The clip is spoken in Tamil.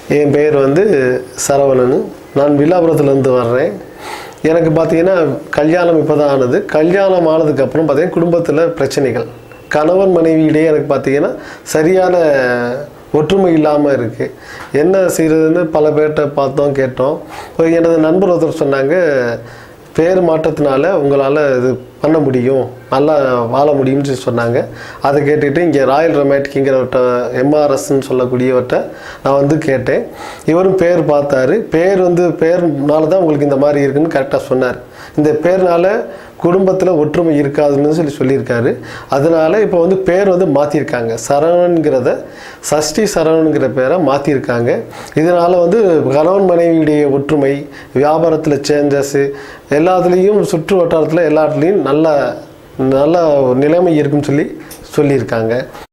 என் பெயர் வந்து சரவணன் நான் வில்லாபுரத்துலேருந்து வர்றேன் எனக்கு பார்த்தீங்கன்னா கல்யாணம் இப்போ தான் ஆனது கல்யாணம் ஆனதுக்கப்புறம் பார்த்தீங்கன்னா குடும்பத்தில் பிரச்சனைகள் கணவன் மனைவியிடையே எனக்கு பார்த்தீங்கன்னா சரியான ஒற்றுமை இல்லாமல் இருக்குது என்ன செய்கிறதுன்னு பல பேர்கிட்ட பார்த்தோம் கேட்டோம் இப்போ எனது நண்பர் ஒருத்தர் சொன்னாங்க பேர் மாற்றத்தினால உங்களால் இது பண்ண முடியும் நல்லா வாழ முடியும்னு சொல்லி சொன்னாங்க அதை கேட்டுட்டு இங்கே ராயல் ரொமேட்டிக்ங்கிறவர்கிட்ட எம்ஆர்எஸ்ன்னு சொல்லக்கூடியவர்கிட்ட நான் வந்து கேட்டேன் இவரும் பேர் பார்த்தாரு பேர் வந்து பேர்னால தான் உங்களுக்கு இந்த மாதிரி இருக்குன்னு கரெக்டாக சொன்னார் இந்த பேர்னால குடும்பத்தில் ஒற்றுமை இருக்காதுன்னு சொல்லி சொல்லியிருக்காரு அதனால இப்போ வந்து பேர் வந்து மாற்றிருக்காங்க சரவணன்கிறத சஷ்டி சரவணன்கிற பேரை மாற்றிருக்காங்க இதனால் வந்து கணவன் மனைவியுடைய ஒற்றுமை வியாபாரத்தில் சேஞ்சஸ்ஸு எல்லாத்துலேயும் சுற்று வட்டாரத்தில் எல்லாத்துலேயும் நல்ல நல்ல நிலைமை இருக்குன்னு சொல்லி சொல்லியிருக்காங்க